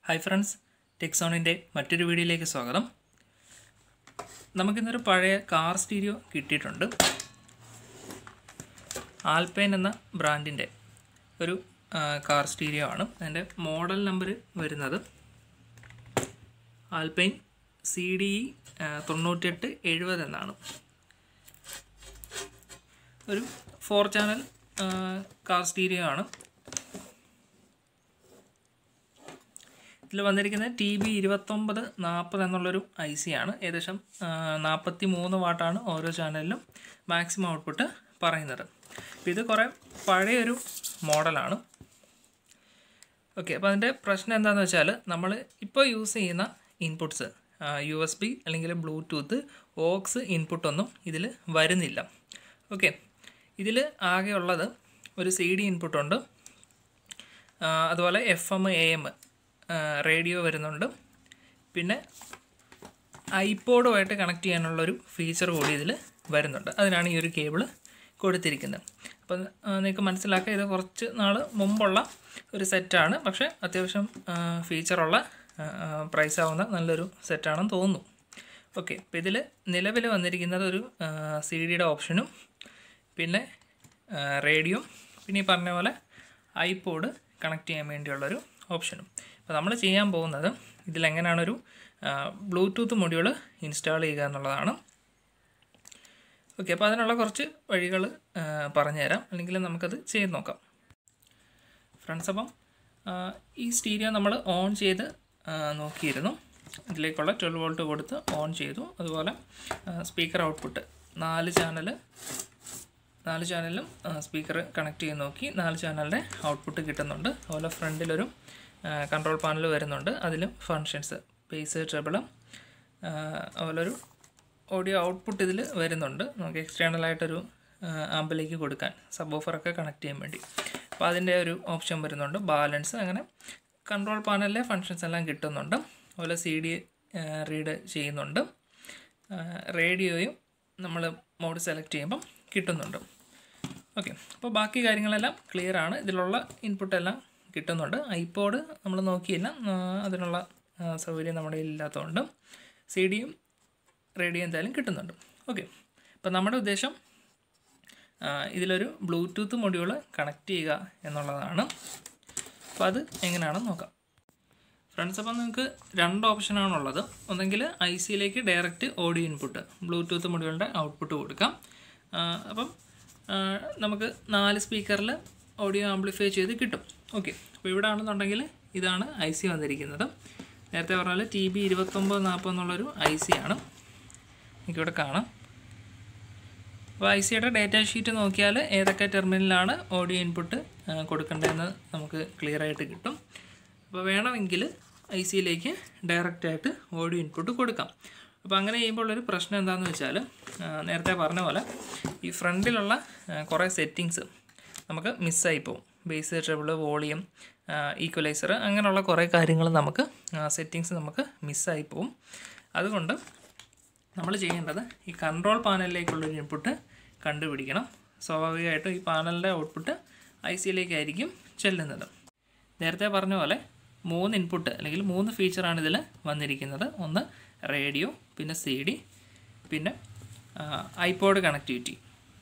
hi friends ടെക്സോണിൻ്റെ മറ്റൊരു വീഡിയോയിലേക്ക് സ്വാഗതം നമുക്കിന്നൊരു പഴയ കാർ സ്റ്റീരിയോ കിട്ടിയിട്ടുണ്ട് ആൽപൈൻ എന്ന ബ്രാൻഡിൻ്റെ ഒരു ആ, കാർ സ്റ്റീരിയോ ആണ് അതിൻ്റെ മോഡൽ നമ്പർ വരുന്നത് ആൽപൈൻ സി ഡി ഇ തൊണ്ണൂറ്റെട്ട് എഴുപത് എന്നാണ് ഒരു ഫോർ ചാനൽ കാർ സ്റ്റീരിയോ ആണ് ഇതിൽ വന്നിരിക്കുന്നത് ടി ബി ഇരുപത്തൊമ്പത് നാൽപ്പത് എന്നുള്ളൊരു ഐ സി ആണ് ഏകദേശം നാൽപ്പത്തി മൂന്ന് വാട്ടാണ് ഓരോ ചാനലിലും മാക്സിമം ഔട്ട്പുട്ട് പറയുന്നത് അപ്പോൾ ഇത് കുറേ പഴയൊരു മോഡലാണ് ഓക്കെ അപ്പോൾ അതിൻ്റെ പ്രശ്നം എന്താണെന്ന് വെച്ചാൽ നമ്മൾ ഇപ്പോൾ യൂസ് ചെയ്യുന്ന ഇൻപുട്ട്സ് യു എസ് ബി അല്ലെങ്കിൽ ബ്ലൂടൂത്ത് ഓക്സ് ഇൻപുട്ടൊന്നും ഇതിൽ വരുന്നില്ല ഓക്കെ ഇതിൽ ആകെയുള്ളത് ഒരു സി ഡി ഇൻപുട്ടുണ്ട് ആ, അതുപോലെ F M A M radio വരുന്നുണ്ട് പിന്നെ ഐപോഡുമായിട്ട് കണക്ട് ചെയ്യാനുള്ളൊരു ഫീച്ചർ കൂടി ഇതിൽ വരുന്നുണ്ട് അതിനാണ് ഈ ഒരു കേബിൾ കൊടുത്തിരിക്കുന്നത് അപ്പം നിങ്ങൾക്ക് മനസ്സിലാക്കുക ഇത് കുറച്ച് നാൾ മുമ്പുള്ള ഒരു സെറ്റാണ് പക്ഷേ അത്യാവശ്യം ഫീച്ചറുള്ള പ്രൈസ് ആവുന്ന നല്ലൊരു സെറ്റാണെന്ന് തോന്നുന്നു ഓക്കെ അപ്പോൾ ഇതിൽ നിലവിൽ വന്നിരിക്കുന്നത് ഒരു സി ഡിയുടെ ഓപ്ഷനും പിന്നെ റേഡിയോ പിന്നെ ഈ പറഞ്ഞ പോലെ ഐപോഡ് കണക്ട് ചെയ്യാൻ വേണ്ടിയുള്ളൊരു ഓപ്ഷനും അപ്പോൾ നമ്മൾ ചെയ്യാൻ പോകുന്നത് ഇതിലെങ്ങനെയാണൊരു ബ്ലൂടൂത്ത് മൊഡ്യൂൾ ഇൻസ്റ്റാൾ ചെയ്യുക എന്നുള്ളതാണ് ഓക്കെ അപ്പോൾ അതിനുള്ള കുറച്ച് വഴികൾ പറഞ്ഞുതരാം അല്ലെങ്കിൽ നമുക്കത് ചെയ്ത് നോക്കാം ഫ്രണ്ട്സ് അപ്പം ആ, ഈ സ്റ്റീരിയോ നമ്മൾ ഓൺ ചെയ്ത് ആ, നോക്കിയിരുന്നു ഇതിലേക്കുള്ള ട്വൽവ് വോൾട്ട് കൊടുത്ത് ഓൺ ചെയ്തു അതുപോലെ സ്പീക്കർ ഔട്ട്പുട്ട് നാല് ചാനൽ നാല് ചാനലിലും സ്പീക്കർ കണക്ട് ചെയ്ത് നോക്കി നാല് ചാനലിൻ്റെ ഔട്ട്പുട്ട് കിട്ടുന്നുണ്ട് അതുപോലെ ഫ്രണ്ടിലൊരു കൺട്രോൾ പാനൽ വരുന്നുണ്ട് അതിലും ഫങ്ഷൻസ് ബേസ് ട്രബിളും അതുപോലെ ഒരു ഓഡിയോ ഔട്ട്പുട്ട് ഇതിൽ വരുന്നുണ്ട് നമുക്ക് എക്സ്റ്റേണൽ ആയിട്ടൊരു ആമ്പിലേക്ക് കൊടുക്കാൻ സബ് ഓഫറൊക്കെ കണക്ട് ചെയ്യാൻ വേണ്ടി അപ്പോൾ അതിൻ്റെ ഒരു ഓപ്ഷൻ വരുന്നുണ്ട് ബാലൻസ് അങ്ങനെ കൺട്രോൾ പാനലിലെ ഫങ്ഷൻസ് എല്ലാം കിട്ടുന്നുണ്ട് അതുപോലെ സി ഡി റീഡ് ചെയ്യുന്നുണ്ട് റേഡിയോയും നമ്മൾ മോഡ് സെലക്ട് ചെയ്യുമ്പം കിട്ടുന്നുണ്ട് ഓക്കെ അപ്പോൾ ബാക്കി കാര്യങ്ങളെല്ലാം ക്ലിയർ ആണ് ഇതിലുള്ള ഇൻപുട്ട് എല്ലാം കിട്ടുന്നുണ്ട് ഐപോഡ് നമ്മൾ നോക്കിയില്ല ആ, അതിനുള്ള ആ, സൗകര്യം നമ്മുടെ കയ്യിൽ ഇല്ലാത്തതുകൊണ്ട് സി ഡിയും റേഡിയോ എന്തായാലും കിട്ടുന്നുണ്ട് ഓക്കെ അപ്പോൾ നമ്മുടെ ഉദ്ദേശം ആ, ഇതിലൊരു ബ്ലൂടൂത്ത് മൊഡ്യൂൾ കണക്ട് ചെയ്യുക എന്നുള്ളതാണ് അപ്പോൾ അത് എങ്ങനെയാണെന്ന് നോക്കാം ഫ്രണ്ട്സ് അപ്പം നിങ്ങൾക്ക് രണ്ട് ഓപ്ഷനാണുള്ളത് ഒന്നെങ്കിൽ ഐ സിയിലേക്ക് ഡയറക്റ്റ് ഓഡിയോ ഇൻപുട്ട് ബ്ലൂടൂത്ത് മൊഡ്യൂളിൻ്റെ ഔട്ട്പുട്ട് കൊടുക്കാം ആ, അപ്പം ആ, നമുക്ക് നാല് സ്പീക്കറിൽ ഓഡിയോ ആംപ്ലിഫൈ ചെയ്ത് കിട്ടും ഓക്കെ അപ്പോൾ ഇവിടെ ആണെന്നുണ്ടെങ്കിൽ ഇതാണ് ഐ സി വന്നിരിക്കുന്നത് നേരത്തെ പറഞ്ഞാൽ ടി ബി ഇരുപത്തൊമ്പത് നാൽപ്പത് എന്നുള്ളൊരു ഐ സി ആണ് എനിക്കിവിടെ കാണാം അപ്പോൾ ഐ സിയുടെ ഡേറ്റ ഷീറ്റ് നോക്കിയാൽ ഏതൊക്കെ ടെർമിനലാണ് ഓഡിയോ ഇൻപുട്ട് കൊടുക്കേണ്ടതെന്ന് നമുക്ക് ക്ലിയർ ആയിട്ട് കിട്ടും അപ്പോൾ വേണമെങ്കിൽ ഐ സിയിലേക്ക് ഡയറക്റ്റായിട്ട് ഓഡിയോ ഇൻപുട്ട് കൊടുക്കാം അപ്പോൾ അങ്ങനെ ചെയ്യുമ്പോൾ ഉള്ളൊരു പ്രശ്നം എന്താണെന്ന് വെച്ചാൽ ആ, നേരത്തെ പറഞ്ഞ പോലെ ഈ ഫ്രണ്ടിലുള്ള ആ, കുറേ സെറ്റിങ്സ് നമുക്ക് മിസ്സായി പോകും ബേസ് ട്രബിൾ വോളിയം ഈക്വലൈസർ അങ്ങനെയുള്ള കുറേ കാര്യങ്ങൾ നമുക്ക് സെറ്റിങ്സ് നമുക്ക് മിസ്സായി പോകും അതുകൊണ്ട് നമ്മൾ ചെയ്യേണ്ടത് ഈ കൺട്രോൾ പാനലിലേക്കുള്ളൊരു ഇൻപുട്ട് കണ്ടുപിടിക്കണം സ്വാഭാവികമായിട്ടും ഈ പാനലിൻ്റെ ഔട്ട്പുട്ട് ഐ സിയിലേക്കായിരിക്കും ചെല്ലുന്നത് നേരത്തെ പറഞ്ഞ പോലെ മൂന്ന് ഇൻപുട്ട് അല്ലെങ്കിൽ മൂന്ന് ഫീച്ചറാണ് ഇതിൽ വന്നിരിക്കുന്നത് ഒന്ന് റേഡിയോ പിന്നെ സി ഡി പിന്നെ ഐപോഡ് കണക്ടിവിറ്റി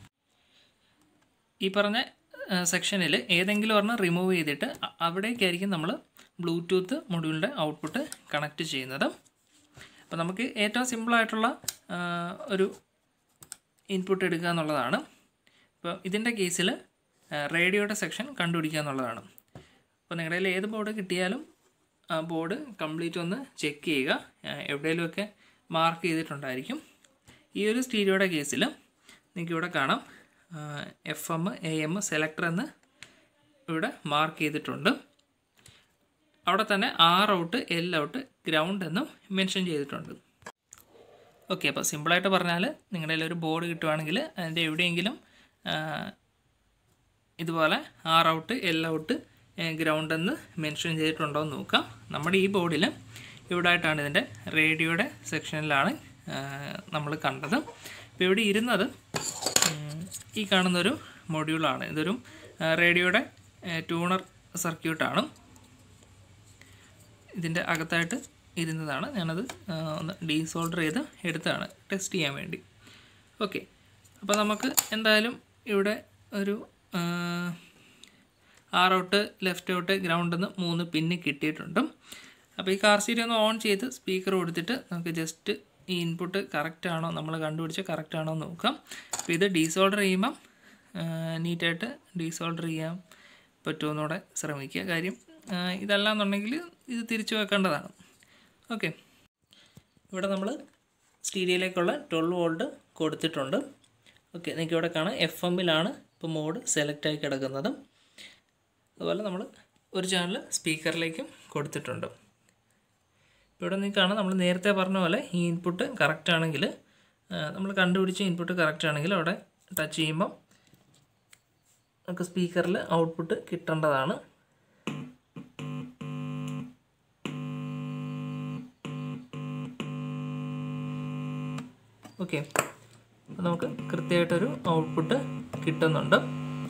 ഈ പറഞ്ഞ സെക്ഷനിൽ ഏതെങ്കിലും ഒരെണ്ണം റിമൂവ് ചെയ്തിട്ട് അ- അവിടേക്കായിരിക്കും നമ്മൾ ബ്ലൂടൂത്ത് മൊഡ്യൂളിൻ്റെ ഔട്ട്പുട്ട് കണക്ട് ചെയ്യുന്നത് അപ്പോൾ നമുക്ക് ഏറ്റവും സിമ്പിളായിട്ടുള്ള ഒരു ഇൻപുട്ട് എടുക്കുക എന്നുള്ളതാണ് ഇപ്പോൾ ഇതിൻ്റെ കേസിൽ റേഡിയോയുടെ സെക്ഷൻ കണ്ടുപിടിക്കുക എന്നുള്ളതാണ് അപ്പോൾ നിങ്ങളുടെ കയ്യിൽ ഏത് ബോർഡ് കിട്ടിയാലും ആ ബോർഡ് കംപ്ലീറ്റ് ഒന്ന് ചെക്ക് ചെയ്യുക ആ, എവിടെയെങ്കിലുമൊക്കെ മാർക്ക് ചെയ്തിട്ടുണ്ടായിരിക്കും ഈ ഒരു സ്റ്റീരിയോയുടെ കേസിൽ നിങ്ങൾക്ക് ഇവിടെ കാണാം F M A M selector എന്ന് ഇവിടെ മാർക്ക് ചെയ്തിട്ടുണ്ട് അവിടെ തന്നെ R out L out ground എന്നും മെൻഷൻ ചെയ്തിട്ടുണ്ട് ഓക്കെ അപ്പോൾ സിമ്പിളായിട്ട് പറഞ്ഞാൽ നിങ്ങളുടെ കയ്യിൽ ഒരു ബോർഡ് കിട്ടുവാണെങ്കിൽ അതിൻ്റെ എവിടെയെങ്കിലും ആ, ഇതുപോലെ R out L out ground എന്ന് മെൻഷൻ ചെയ്തിട്ടുണ്ടോ എന്ന് നോക്കാം നമ്മുടെ ഈ ബോർഡിൽ ഇവിടെ ആയിട്ടാണ് ഇതിൻ്റെ റേഡിയോയുടെ സെക്ഷനിലാണ് നമ്മൾ കണ്ടത് അപ്പോൾ ഇവിടെ ഇരുന്നത് ഉം, ഈ കാണുന്നൊരു മൊഡ്യൂളാണ് ഇതൊരു ആ, റേഡിയോയുടെ ട്യൂണർ സർക്യൂട്ടാണ് ഇതിൻ്റെ അകത്തായിട്ട് ഇരുന്നതാണ് ഞാനത് ആ, ഒന്ന് ഡീസോൾഡർ ചെയ്ത് എടുത്തതാണ് ടെസ്റ്റ് ചെയ്യാൻ വേണ്ടി ഓക്കെ അപ്പോൾ നമുക്ക് എന്തായാലും ഇവിടെ ഒരു ആർ ഔട്ട് ലെഫ്റ്റ് ഔട്ട് ഗ്രൗണ്ടിൽ നിന്ന് മൂന്ന് പിന്ന് കിട്ടിയിട്ടുണ്ട് അപ്പോൾ ഈ കാർ സീറ്റ് ഒന്ന് ഓൺ ചെയ്ത് സ്പീക്കർ കൊടുത്തിട്ട് നമുക്ക് ജസ്റ്റ് ഈ ഇൻപുട്ട് കറക്റ്റ് ആണോ നമ്മൾ കണ്ടുപിടിച്ച് കറക്റ്റ് ആണോ എന്ന് നോക്കാം അപ്പോൾ ഇത് ഡീസോൾഡർ ചെയ്യുമ്പം നീറ്റായിട്ട് ഡീസോൾഡർ ചെയ്യാൻ പറ്റുമെന്നൂടെ ശ്രമിക്കുക കാര്യം ആ, ഇതല്ല എന്നുണ്ടെങ്കിൽ ഇത് തിരിച്ചു വെക്കേണ്ടതാണ് ഓക്കെ ഇവിടെ നമ്മൾ സ്റ്റീരിയയിലേക്കുള്ള ട്വൽവ് വോൾട്ട് കൊടുത്തിട്ടുണ്ട് ഓക്കെ നിങ്ങൾക്ക് ഇവിടെ കാണാം എഫ് എമ്മിലാണ് ഇപ്പോൾ മോഡ് സെലക്ട് ആയി കിടക്കുന്നത് അതുപോലെ നമ്മൾ ഒരു ചാനൽ സ്പീക്കറിലേക്കും കൊടുത്തിട്ടുണ്ട് ഇപ്പോൾ ഇവിടെ നിങ്ങൾക്ക് കാണാം നമ്മൾ നേരത്തെ പറഞ്ഞ പോലെ ഈ ഇൻപുട്ട് കറക്റ്റ് ആണെങ്കിൽ നമ്മൾ കണ്ടുപിടിച്ച ഇൻപുട്ട് കറക്റ്റ് ആണെങ്കിൽ അവിടെ ടച്ച് ചെയ്യുമ്പം നമുക്ക് സ്പീക്കറിൽ ഔട്ട്പുട്ട് കിട്ടേണ്ടതാണ് ഓക്കെ അപ്പോൾ നമുക്ക് കൃത്യമായിട്ടൊരു ഔട്ട്പുട്ട് കിട്ടുന്നുണ്ട്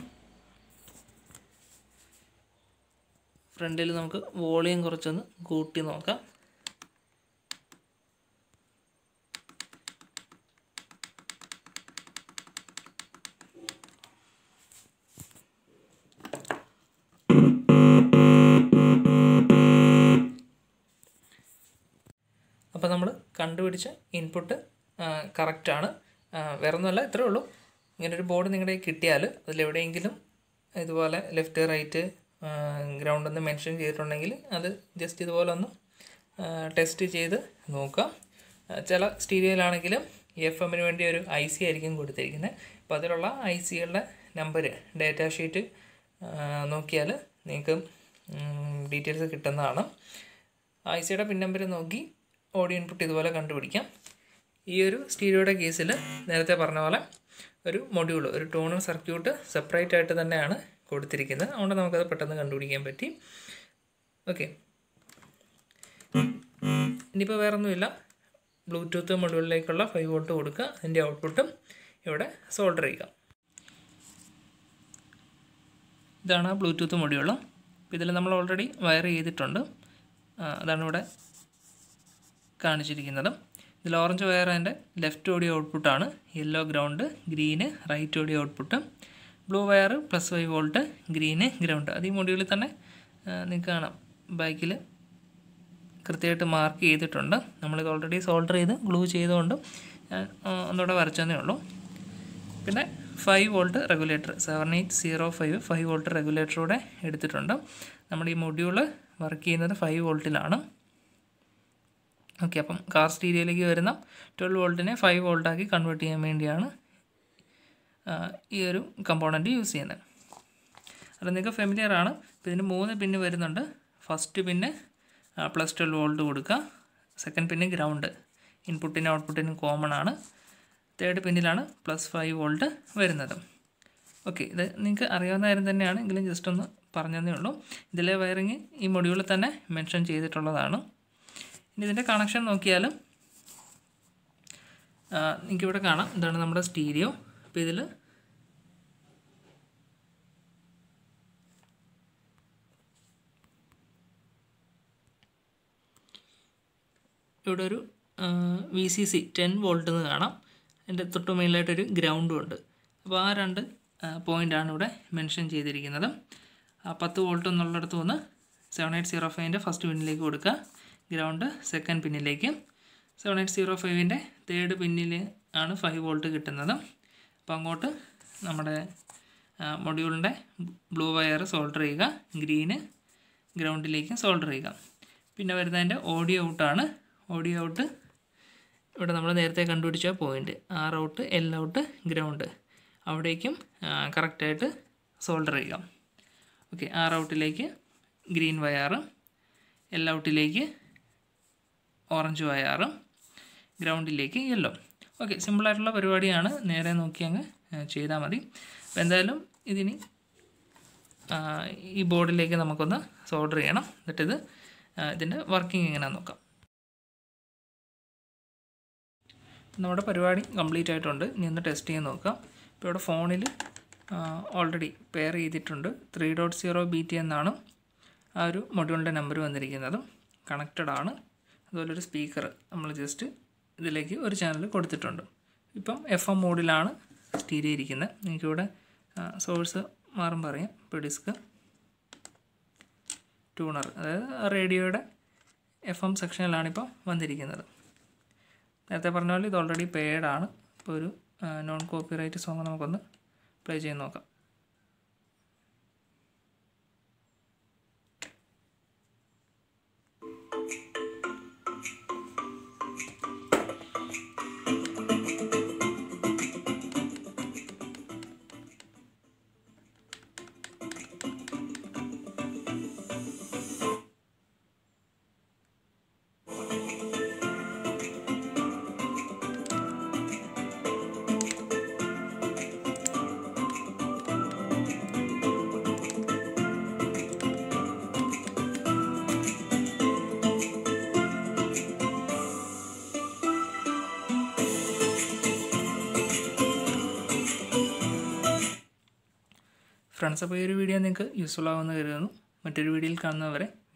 ഫ്രണ്ടിൽ നമുക്ക് വോളിയം കുറച്ചൊന്ന് കൂട്ടി നോക്കാം അപ്പോൾ നമ്മൾ കണ്ടുപിടിച്ച ഇൻപുട്ട് കറക്റ്റാണ് വേറെ ഒന്നുമല്ല ഇത്രേ ഉള്ളൂ ഇങ്ങനെ ഒരു ബോർഡ് നിങ്ങളുടെ കയ്യിൽ കിട്ടിയാൽ അതിലെവിടെയെങ്കിലും ഇതുപോലെ ലെഫ്റ്റ് റൈറ്റ് ഗ്രൗണ്ട് ഒന്ന് മെൻഷൻ ചെയ്തിട്ടുണ്ടെങ്കിൽ അത് ജസ്റ്റ് ഇതുപോലെ ഒന്ന് ടെസ്റ്റ് ചെയ്ത് നോക്കാം ആ, ചില സ്റ്റീരിയോയിലാണെങ്കിലും എഫ് എമ്മിന് വേണ്ടി ഒരു ഐ സി ആയിരിക്കും കൊടുത്തിരിക്കുന്നത് അപ്പോൾ അതിലുള്ള ഐ സികളുടെ നമ്പർ ഡാറ്റ ഷീറ്റ് നോക്കിയാൽ നിങ്ങൾക്ക് ഡീറ്റെയിൽസ് കിട്ടുന്നതാണ് ഐ സിയുടെ പിൻ നമ്പർ നോക്കി ഓഡിയോ ഇൻപുട്ട് ഇതുപോലെ കണ്ടുപിടിക്കാം ഈ ഒരു സ്റ്റീരിയോയുടെ കേസിൽ നേരത്തെ പറഞ്ഞ പോലെ ഒരു മൊഡ്യൂൾ ഒരു ടോണർ സർക്യൂട്ട് സെപ്പറേറ്റ് ആയിട്ട് തന്നെയാണ് കൊടുത്തിരിക്കുന്നത് അതുകൊണ്ട് നമുക്കത് പെട്ടെന്ന് കണ്ടുപിടിക്കാൻ പറ്റി ഓക്കെ ഇനിയിപ്പോൾ വേറെ ഒന്നുമില്ല ബ്ലൂടൂത്ത് മൊഡ്യൂളിലേക്കുള്ള ഫൈവ് വോൾട്ട് കൊടുക്കുക അതിൻ്റെ ഔട്ട്പുട്ടും ഇവിടെ സോൾഡർ ചെയ്യുക ഇതാണ് ബ്ലൂടൂത്ത് മൊഡ്യൂൾ അപ്പോൾ ഇതിൽ നമ്മൾ ഓൾറെഡി വയർ ചെയ്തിട്ടുണ്ട് ആ, അതാണ് ഇവിടെ കാണിച്ചിരിക്കുന്നത് ഇതിൽ ഓറഞ്ച് വയർ അതിൻ്റെ ലെഫ്റ്റ് ഓഡിയോ ഔട്ട്പുട്ടാണ് yellow ground green right audio output blue wire plus five volt green ground അത് ഈ മൊഡ്യൂളിൽ തന്നെ നിങ്ങൾക്ക് കാണാം ബാക്കിൽ കൃത്യമായിട്ട് മാർക്ക് ചെയ്തിട്ടുണ്ട് നമ്മളിത് ഓൾറെഡി സോൾഡർ ചെയ്ത് ഗ്ലൂ ചെയ്തുകൊണ്ട് ഞാൻ ആ, ഒന്നുകൂടെ വരച്ചതേ ഉള്ളൂ പിന്നെ five volt regulator seven eight zero five five volt റെഗുലേറ്ററൂടെ എടുത്തിട്ടുണ്ട് നമ്മൾ ഈ മൊഡ്യൂള് വർക്ക് ചെയ്യുന്നത് ഫൈവ് വോൾട്ടിലാണ് ഓക്കെ അപ്പം കാർ സ്റ്റീരിയയിലേക്ക് വരുന്ന ട്വൽവ് വോൾട്ടിനെ ഫൈവ് വോൾട്ടാക്കി കൺവേർട്ട് ചെയ്യാൻ വേണ്ടിയാണ് ആ, ഈ ഒരു കമ്പോണൻറ്റ് യൂസ് ചെയ്യുന്നത് അത് നിങ്ങൾക്ക് ഫെമിലിയർ ആണ് അപ്പോൾ ഇതിന് മൂന്ന് പിന്ന് വരുന്നുണ്ട് first pin plus twelve volt കൊടുക്കുക സെക്കൻഡ് പിന്ന് ഗ്രൗണ്ട് ഇൻപുട്ടിനും ഔട്ട്പുട്ടിനും കോമൺ ആണ് തേർഡ് പിന്നിലാണ് പ്ലസ് ഫൈവ് വോൾട്ട് വരുന്നത് ഓക്കെ ഇത് നിങ്ങൾക്ക് അറിയാവുന്ന കാര്യം തന്നെയാണ് എങ്കിലും ജസ്റ്റ് ഒന്ന് പറഞ്ഞതേ ഉള്ളൂ ഇതിലെ വയറിങ് ഈ മൊഡ്യൂളിൽ തന്നെ മെൻഷൻ ചെയ്തിട്ടുള്ളതാണ് ഇനി ഇതിൻ്റെ കണക്ഷൻ നോക്കിയാലും നിങ്ങൾക്കിവിടെ കാണാം ഇതാണ് നമ്മുടെ സ്റ്റീരിയോ അപ്പോൾ ഇതിൽ ഇവിടെ ഒരു V C C ten volt എന്ന് കാണാം അതിൻ്റെ തൊട്ട് മേളിലായിട്ടൊരു ഗ്രൗണ്ടും ഉണ്ട് അപ്പോൾ ആ രണ്ട് പോയിൻ്റാണ് ഇവിടെ മെൻഷൻ ചെയ്തിരിക്കുന്നത് ആ പത്ത് വോൾട്ട് എന്നുള്ളിടത്ത് നിന്ന് സെവൻ എയ്റ്റ് സീറോ ഫൈവിൻ്റെ ഫസ്റ്റ് പിന്നിലേക്ക് കൊടുക്കുക ഗ്രൗണ്ട് സെക്കൻഡ് പിന്നിലേക്ക് സെവൻ എയ്റ്റ് സീറോ ഫൈവിൻ്റെ തേർഡ് പിന്നിൽ ആണ് ഫൈവ് വോൾട്ട് കിട്ടുന്നത് അപ്പോൾ അങ്ങോട്ട് നമ്മുടെ മൊഡ്യൂളിൻ്റെ ബ്ലൂ വയർ സോൾഡർ ചെയ്യുക ഗ്രീന് ഗ്രൗണ്ടിലേക്ക് സോൾഡർ ചെയ്യുക പിന്നെ വരുന്നതിൻ്റെ ഓഡിയോ ഔട്ടാണ് ഓഡിയോ ഔട്ട് ഇവിടെ നമ്മൾ നേരത്തെ കണ്ടുപിടിച്ച point R out L out ground അവിടേക്കും കറക്റ്റായിട്ട് സോൾഡർ ചെയ്യാം ഓക്കെ ആർ ഔട്ടിലേക്ക് ഗ്രീൻ വയറ് എൽ ഔട്ടിലേക്ക് ഓറഞ്ച് വയറ് ഗ്രൗണ്ടിലേക്ക് യെല്ലോ ഓക്കെ സിമ്പിളായിട്ടുള്ള പരിപാടിയാണ് നേരെ നോക്കി അങ്ങ് ചെയ്താൽ മതി അപ്പോൾ എന്തായാലും ഇതിനി ആ, ഈ ബോർഡിലേക്ക് നമുക്കൊന്ന് സോൾഡർ ചെയ്യണം എന്നിട്ടിത് ആ, ഇതിൻ്റെ വർക്കിംഗ് എങ്ങനെയാണെന്ന് നോക്കാം നമ്മുടെ പരിപാടി കംപ്ലീറ്റ് ആയിട്ടുണ്ട് ഇനി ഒന്ന് ടെസ്റ്റ് ചെയ്ത് നോക്കാം ഇപ്പോൾ ഇവിടെ ഫോണിൽ ഓൾറെഡി പെയർ ചെയ്തിട്ടുണ്ട് three dot zero B T എന്നാണ് ആ ഒരു മൊഡ്യൂളിൻ്റെ നമ്പർ വന്നിരിക്കുന്നത് കണക്റ്റഡ് ആണ് അതുപോലെ ഒരു സ്പീക്കർ നമ്മൾ ജസ്റ്റ് ഇതിലേക്ക് ഒരു ചാനൽ കൊടുത്തിട്ടുണ്ട് ഇപ്പം എഫ് എം മോഡിലാണ് സ്റ്റീരിയോ ഇരിക്കുന്നത് എനിക്കിവിടെ സോഴ്സ് മാറുമ്പോൾ അറിയാം ഇപ്പോൾ ഡിസ്ക് ട്യൂണർ അതായത് റേഡിയോയുടെ എഫ് എം സെക്ഷനിലാണ് ഇപ്പോൾ വന്നിരിക്കുന്നത് നേരത്തെ പറഞ്ഞ പോലെ ഇത് ഓൾറെഡി പെയ്ഡ് ആണ് ഇപ്പോൾ ഒരു നോൺ കോപ്പിറൈറ്റ് സോങ് നമുക്കൊന്ന് പ്ലേ ചെയ്ത് നോക്കാം ഫ്രണ്ട്സ് അപ്പോൾ ഈ ഒരു വീഡിയോ നിങ്ങൾക്ക് യൂസ്ഫുൾ ആകുമെന്ന് കരുതുന്നു മറ്റൊരു വീഡിയോയിൽ കാണുന്നവരെ